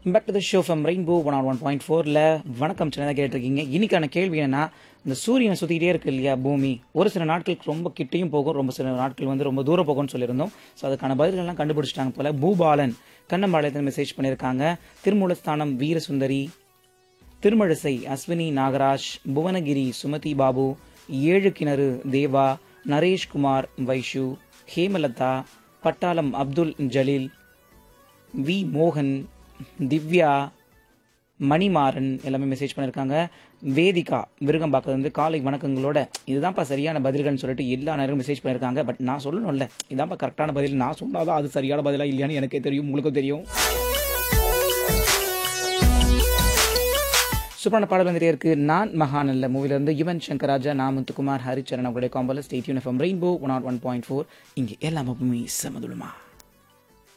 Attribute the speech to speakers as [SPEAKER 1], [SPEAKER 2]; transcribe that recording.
[SPEAKER 1] back to the show from Rainbow one or one point ஃபோரில் வணக்கம் சின்னதாக கேட்டிருக்கீங்க இன்னைக்கான கேள்வி என்னன்னா இந்த சூரியனை சுற்றிக்கிட்டே இருக்கு இல்லையா பூமி ஒரு சில நாட்களுக்கு ரொம்ப கிட்டையும் போகும் ரொம்ப சில நாட்கள் வந்து ரொம்ப தூரம் போகும்னு சொல்லியிருந்தோம் ஸோ அதுக்கான பதில்கள்லாம் கண்டுபிடிச்சிட்டாங்க போல பூபாலன் கண்ணம்பாளையத்தில் மெசேஜ் பண்ணியிருக்காங்க திருமூலஸ்தானம் வீரசுந்தரி திருமழிசை அஸ்வினி நாகராஜ் புவனகிரி சுமதி பாபு ஏழு கிணறு தேவா நரேஷ்குமார் வைஷு ஹேமலதா பட்டாளம் அப்துல் ஜலீல் வி மோகன் திவ்யா மணிமாறன் எல்லாமே மெசேஜ் பண்ணியிருக்காங்க வேதிகா விருகம்பாக்கம் வந்து காலை வணக்கங்களோட இதுதான்ப்பா சரியான பதில்கள்னு சொல்லிட்டு எல்லா நேரம் மெசேஜ் பண்ணியிருக்காங்க பட் நான் சொல்லணும்ல இதான்ப்பா கரெக்டான பதில் நான் சொன்னாதான் அது சரியான பதிலா இல்லையான்னு எனக்கே தெரியும் உங்களுக்கும் தெரியும் சூப்பரான பாடல் வந்துட்டே இருக்கு நான் மகான் அல்ல மூவில இருந்து யுவன் சங்கர் ராஜா நான் முத்துக்குமார் ஹரிச்சரன் அவங்களுடைய காம்பல state uniform Rainbow one or one point four இங்கே எல்லா மூவி சமதுலமா